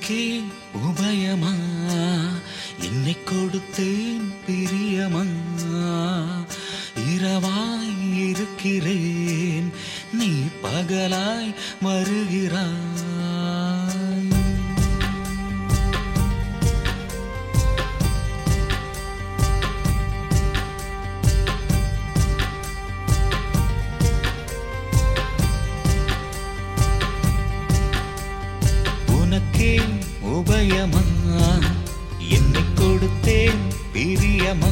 உனக்கே உபயமா என்னை கொடுத்தேன் பிரியமா இரவாய் இருக்கிறேன் நீ பகலாய் வருகிறாய் உனக்கே உபயமா என்னை கொடுத்தேன் பிரியமா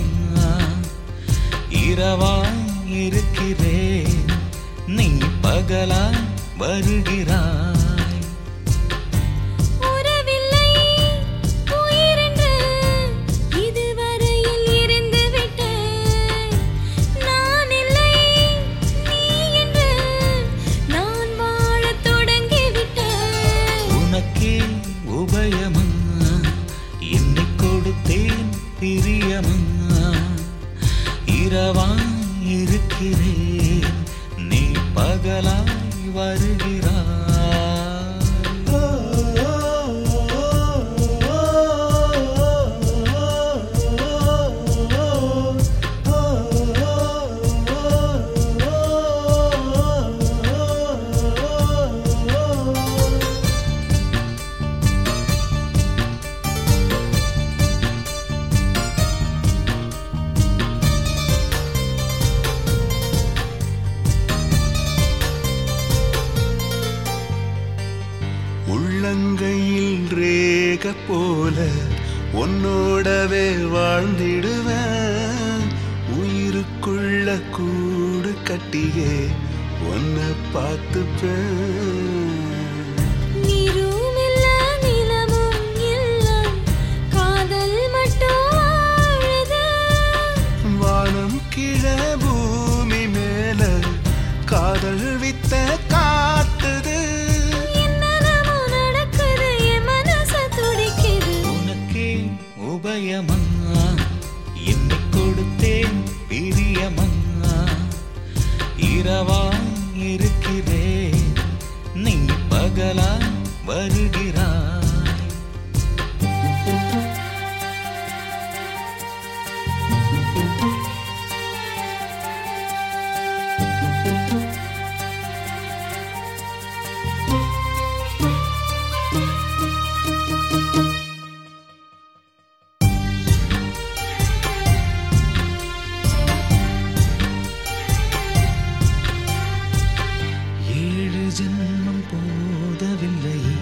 இரவாய் இருக்கிறேன் நீ பகலாய் வருகிறாய் உறவில்லை உயிரென்று இதுவரையில் இருந்து விட்டேன் நான் இல்லை நீ என்று நான் வாழத் தொடங்கி விட்டேன் உனக்கே உபயமா என்னை கொடுத்தேன் பிரியமா இரவாய் இருக்கிறேன் நீ பகலாய் வருகிறாய் உள்ளங்கையில் ரேக போல உன்னோடவே வாழ்ந்திடுவேன் உயிருக்குள்ள கூடு கட்டியே உன்னை பார்த்துப்பேன் நீரும் இல்ல நிலமும் இல்ல காதல் மட்டும் வாழுது வானம் கீழ பூமி மேல காதல் வித்த காட்டுது என்னென்னமோ நடக்குது என் மனச துடிக்குது உனக்கே உபயமா என்னை கொடுத்தேன் பிரியமா இரவாய் இருக்கிறேன் நீ பகலாய் வருகிறாய் ஏழு ஜென்மம் போதவில்லை